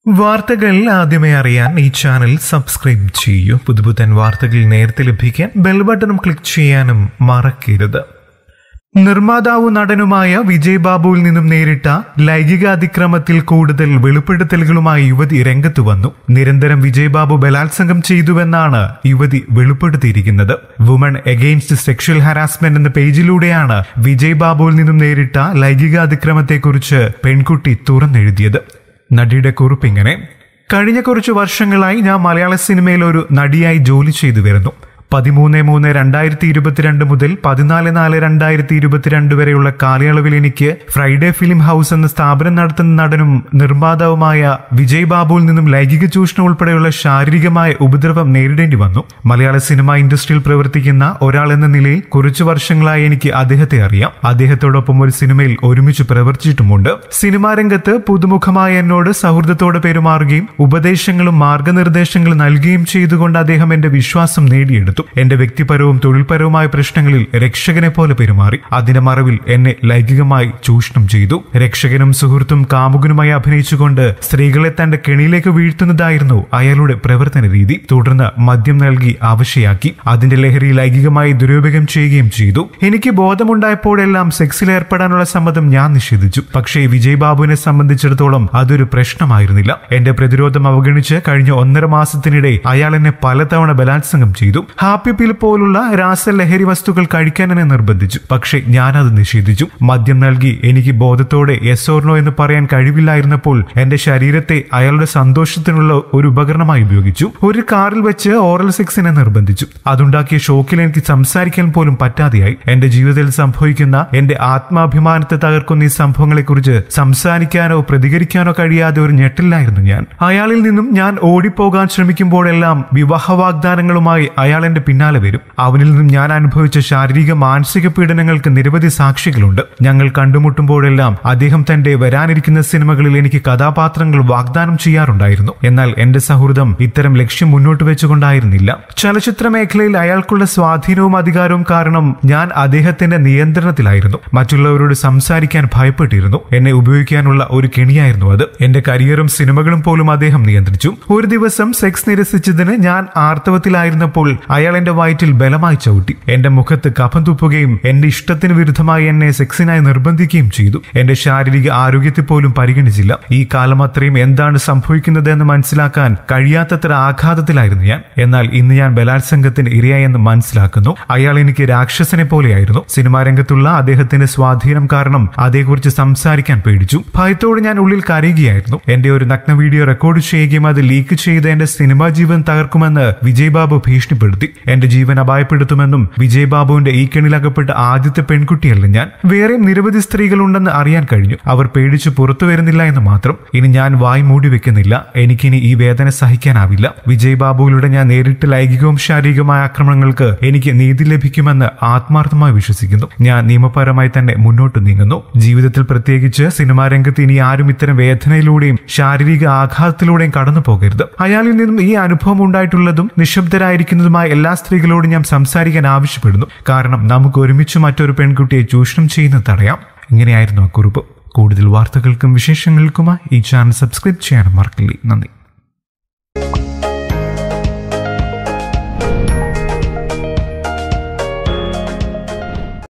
വാർത്തകൾ ആദ്യമേ അറിയാൻ ഈ ചാനൽ സബ്സ്ക്രൈബ് ചെയ്യൂ പുതുപുത്തൻ വാർത്തകൾ നേരത്തെ ലഭിക്കാൻ ബെൽ ബട്ടണും ക്ലിക്ക് ചെയ്യാനും മറക്കരുത് നിർമ്മാതാവും നടനുമായ വിജയ് ബാബുവിൽ നിന്നും നേരിട്ട ലൈംഗിക അതിക്രമത്തിൽ കൂടുതൽ വെളിപ്പെടുത്തലുകളുമായി യുവതി രംഗത്ത് വന്നു നിരന്തരം വിജയ് ബാബു ബലാത്സംഗം ചെയ്തുവെന്നാണ് യുവതി വെളിപ്പെടുത്തിയിരിക്കുന്നത് വുമൺ എഗെയിൻസ്റ്റ് സെക്ഷൽ ഹാരാസ്മെന്റ് എന്ന പേജിലൂടെയാണ് വിജയ് ബാബുവിൽ നിന്നും നേരിട്ട ലൈംഗിക അതിക്രമത്തെക്കുറിച്ച് പെൺകുട്ടി തുറന്നെഴുതിയത് നടിയുടെ കുറിപ്പ് ഇങ്ങനെ കഴിഞ്ഞ കുറച്ച് വർഷങ്ങളായി ഞാൻ മലയാള സിനിമയിൽ ഒരു നടിയായി ജോലി ചെയ്തു വരുന്നു പതിമൂന്ന് മൂന്ന് രണ്ടായിരത്തി ഇരുപത്തിരണ്ട് മുതൽ പതിനാല് നാല് രണ്ടായിരത്തി ഇരുപത്തിരണ്ട് വരെയുള്ള കാലയളവിൽ എനിക്ക് ഫ്രൈഡേ ഫിലിം ഹൗസ് എന്ന സ്ഥാപനം നടത്തുന്ന നടനും നിർമ്മാതാവുമായ വിജയ് ബാബുവിൽ നിന്നും ലൈംഗിക ചൂഷണം ഉൾപ്പെടെയുള്ള ശാരീരികമായ ഉപദ്രവം നേരിടേണ്ടി വന്നു മലയാള സിനിമ ഇൻഡസ്ട്രിയിൽ പ്രവർത്തിക്കുന്ന ഒരാൾ എന്ന നിലയിൽ കുറച്ചു വർഷങ്ങളായി എനിക്ക് അദ്ദേഹത്തെ അറിയാം അദ്ദേഹത്തോടൊപ്പം ഒരു സിനിമയിൽ ഒരുമിച്ച് പ്രവർത്തിച്ചിട്ടുമുണ്ട് സിനിമാ രംഗത്ത് പുതുമുഖമായ എന്നോട് സൗഹൃദത്തോടെ പെരുമാറുകയും ഉപദേശങ്ങളും മാർഗനിർദ്ദേശങ്ങളും നൽകുകയും ചെയ്തുകൊണ്ട് അദ്ദേഹം എന്റെ വിശ്വാസം നേടിയെടുത്തു എന്റെ വ്യക്തിപരവും തൊഴിൽപരവുമായ പ്രശ്നങ്ങളിൽ രക്ഷകനെ പോലെ പെരുമാറി അതിന്റെ മറവിൽ എന്നെ ലൈംഗികമായി ചൂഷണം ചെയ്തു രക്ഷകനും സുഹൃത്തും കാമുകനുമായി അഭിനയിച്ചുകൊണ്ട് സ്ത്രീകളെ തന്റെ കെണിയിലേക്ക് വീഴ്ത്തുന്നതായിരുന്നു അയാളുടെ പ്രവർത്തന രീതി തുടർന്ന് മദ്യം നൽകി ആവശ്യയാക്കി അതിന്റെ ലഹരി ലൈംഗികമായി ദുരുപയോഗം ചെയ്യുകയും ചെയ്തു എനിക്ക് ബോധമുണ്ടായപ്പോഴെല്ലാം സെക്സിൽ ഏർപ്പെടാനുള്ള സമ്മതം ഞാൻ നിഷേധിച്ചു പക്ഷേ വിജയ് ബാബുവിനെ സംബന്ധിച്ചിടത്തോളം അതൊരു പ്രശ്നമായിരുന്നില്ല എന്റെ പ്രതിരോധം അവഗണിച്ച് കഴിഞ്ഞ ഒന്നര മാസത്തിനിടെ അയാൾ എന്നെ പലതവണ ബലാത്സംഗം ചെയ്തു ഹാപ്പി പിൽ പോലുള്ള രാസലഹരി വസ്തുക്കൾ കഴിക്കാൻ എന്നെ നിർബന്ധിച്ചു പക്ഷേ ഞാനത് നിഷേധിച്ചു മദ്യം നൽകി എനിക്ക് ബോധത്തോടെ യെസ് ഓർണോ എന്ന് പറയാൻ കഴിവില്ലായിരുന്നപ്പോൾ എന്റെ ശരീരത്തെ അയാളുടെ സന്തോഷത്തിനുള്ള ഒരു ഉപകരണമായി ഉപയോഗിച്ചു ഒരു കാറിൽ വെച്ച് ഓറൽ സെക്സിനെ നിർബന്ധിച്ചു അതുണ്ടാക്കിയ ഷോക്കിൽ എനിക്ക് സംസാരിക്കാൻ പോലും പറ്റാതെയായി എന്റെ ജീവിതത്തിൽ സംഭവിക്കുന്ന എന്റെ ആത്മാഭിമാനത്തെ തകർക്കുന്ന ഈ സംഭവങ്ങളെക്കുറിച്ച് സംസാരിക്കാനോ പ്രതികരിക്കാനോ കഴിയാതെ ഒരു ഞെട്ടിലായിരുന്നു ഞാൻ അയാളിൽ നിന്നും ഞാൻ ഓടിപ്പോകാൻ ശ്രമിക്കുമ്പോഴെല്ലാം വിവാഹ വാഗ്ദാനങ്ങളുമായി അയാൾ എന്റെ പിന്നാലെ വരും അവനിൽ നിന്നും ഞാൻ അനുഭവിച്ച ശാരീരിക മാനസിക പീഡനങ്ങൾക്ക് നിരവധി സാക്ഷികളുണ്ട് ഞങ്ങൾ കണ്ടുമുട്ടുമ്പോഴെല്ലാം അദ്ദേഹം തന്റെ വരാനിരിക്കുന്ന സിനിമകളിൽ എനിക്ക് കഥാപാത്രങ്ങൾ വാഗ്ദാനം ചെയ്യാറുണ്ടായിരുന്നു എന്നാൽ എന്റെ സൗഹൃദം ഇത്തരം ലക്ഷ്യം മുന്നോട്ട് വെച്ചുകൊണ്ടായിരുന്നില്ല ചലച്ചിത്ര മേഖലയിൽ അയാൾക്കുള്ള സ്വാധീനവും അധികാരവും കാരണം ഞാൻ അദ്ദേഹത്തിന്റെ നിയന്ത്രണത്തിലായിരുന്നു മറ്റുള്ളവരോട് സംസാരിക്കാൻ ഭയപ്പെട്ടിരുന്നു എന്നെ ഉപയോഗിക്കാനുള്ള ഒരു കെണിയായിരുന്നു അത് എന്റെ കരിയറും സിനിമകളും പോലും അദ്ദേഹം നിയന്ത്രിച്ചു ഒരു ദിവസം സെക്സ് നിരസിച്ചതിന് ഞാൻ ആർത്തവത്തിലായിരുന്നപ്പോൾ അയാൾ എന്റെ വയറ്റിൽ ബലമായി ചവിട്ടി എന്റെ മുഖത്ത് കഫം തുപ്പുകയും എന്റെ ഇഷ്ടത്തിന് വിരുദ്ധമായി എന്നെ സെക്സിനായി നിർബന്ധിക്കുകയും ചെയ്തു എന്റെ ശാരീരിക ആരോഗ്യത്തെ പോലും പരിഗണിച്ചില്ല ഈ കാലം അത്രയും എന്താണ് സംഭവിക്കുന്നത് എന്ന് മനസ്സിലാക്കാൻ കഴിയാത്തത്ര ആഘാതത്തിലായിരുന്നു ഞാൻ എന്നാൽ ഇന്ന് ഞാൻ ബലാത്സംഗത്തിന് ഇരയായെന്ന് മനസ്സിലാക്കുന്നു അയാൾ എനിക്ക് രാക്ഷസനെ പോലെയായിരുന്നു സിനിമാ രംഗത്തുള്ള അദ്ദേഹത്തിന്റെ സ്വാധീനം കാരണം അതേക്കുറിച്ച് സംസാരിക്കാൻ പേടിച്ചു ഭയത്തോടെ ഞാൻ ഉള്ളിൽ കരയുകയായിരുന്നു എന്റെ ഒരു നഗ്ന വീഡിയോ റെക്കോർഡ് ചെയ്യുകയും അത് ലീക്ക് ചെയ്ത് എന്റെ സിനിമാ ജീവൻ തകർക്കുമെന്ന് വിജയ് ബാബു ഭീഷണിപ്പെടുത്തി എന്റെ ജീവൻ അപായപ്പെടുത്തുമെന്നും വിജയ് ബാബുവിന്റെ ഈ കെണിലകപ്പെട്ട ആദ്യത്തെ പെൺകുട്ടിയല്ല ഞാൻ വേറെയും നിരവധി സ്ത്രീകളുണ്ടെന്ന് അറിയാൻ കഴിഞ്ഞു അവർ പേടിച്ചു പുറത്തു വരുന്നില്ല എന്ന് മാത്രം ഇനി ഞാൻ വായ് മൂടി വെക്കുന്നില്ല എനിക്കിനി ഈ വേദന സഹിക്കാനാവില്ല വിജയ് ബാബുവിലൂടെ ഞാൻ നേരിട്ട് ലൈംഗികവും ശാരീരികവുമായ ആക്രമണങ്ങൾക്ക് എനിക്ക് നീതി ലഭിക്കുമെന്ന് ആത്മാർത്ഥമായി വിശ്വസിക്കുന്നു ഞാൻ നിയമപരമായി തന്നെ മുന്നോട്ട് നീങ്ങുന്നു ജീവിതത്തിൽ പ്രത്യേകിച്ച് സിനിമാ രംഗത്ത് ഇനി ആരും ഇത്തരം വേദനയിലൂടെയും ശാരീരിക ആഘാതത്തിലൂടെയും കടന്നു പോകരുത് അയാളിൽ നിന്നും ഈ അനുഭവം ഉണ്ടായിട്ടുള്ളതും നിശബ്ദരായിരിക്കുന്നതുമായ എല്ലാ സ്ത്രീകളോടും ഞാൻ സംസാരിക്കാൻ ആവശ്യപ്പെടുന്നു കാരണം നമുക്ക് ഒരുമിച്ച് മറ്റൊരു പെൺകുട്ടിയെ ചൂഷണം ചെയ്യുന്നത് തടയാം ഇങ്ങനെയായിരുന്നു ആ കുറിപ്പ് കൂടുതൽ വാർത്തകൾക്കും വിശേഷങ്ങൾക്കുമായി ഈ ചാനൽ സബ്സ്ക്രൈബ് ചെയ്യാനും മറക്കില്ലേ നന്ദി